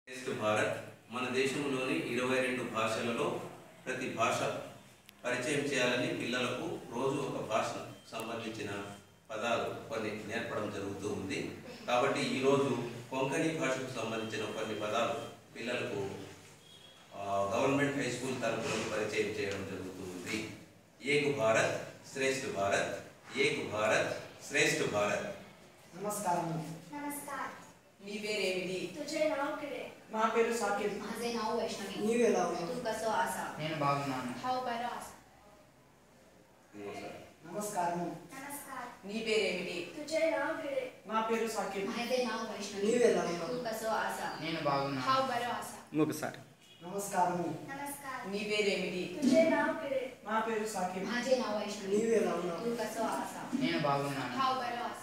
శ్రేష్ఠ భారత్ మన దేశంలోని ఇరవై రెండు భాషలలో ప్రతి భాష పరిచయం చేయాలని పిల్లలకు రోజు ఒక భాష సంబంధించిన పదాలు కొన్ని నేర్పడం జరుగుతూ ఉంది కాబట్టి ఈరోజు కొంకణి భాషకు సంబంధించిన కొన్ని పదాలు పిల్లలకు ఆ, గవర్నమెంట్ హై స్కూల్ తరఫున పరిచయం చేయడం జరుగుతూ ఉంది ఏక్ భారత్ శ్రేష్ఠ భారత్ ఏక్ భారత్ శ్రేష్ఠ భారత్ నమస్కారము नमस्कार మీ పేరేమిటి तुझे नाव किडे నా పేరు సాకేత్ माझे नाव वैष्णवी నీవు ఎలా ఉన్నావు तू कसो आसा నేను బాగున్నాను हाव बरो आसा ఇంకోసారి. నమస్కారము नमस्कार నీ పేరేమిటి तुझे नाव किडे నా పేరు సాకేత్ माझे नाव वैष्णवी నీవు ఎలా ఉన్నావు तू कसो आसा నేను బాగున్నాను हाव बरो आसा ఇంకొకసారి నమస్కారము नमस्कार నీ పేరేమిటి तुझे नाव किडे నా పేరు సాకేత్ माझे नाव वैष्णवी నీవు ఎలా ఉన్నావు तू कसो आसा నేను బాగున్నాను हाव बरो आसा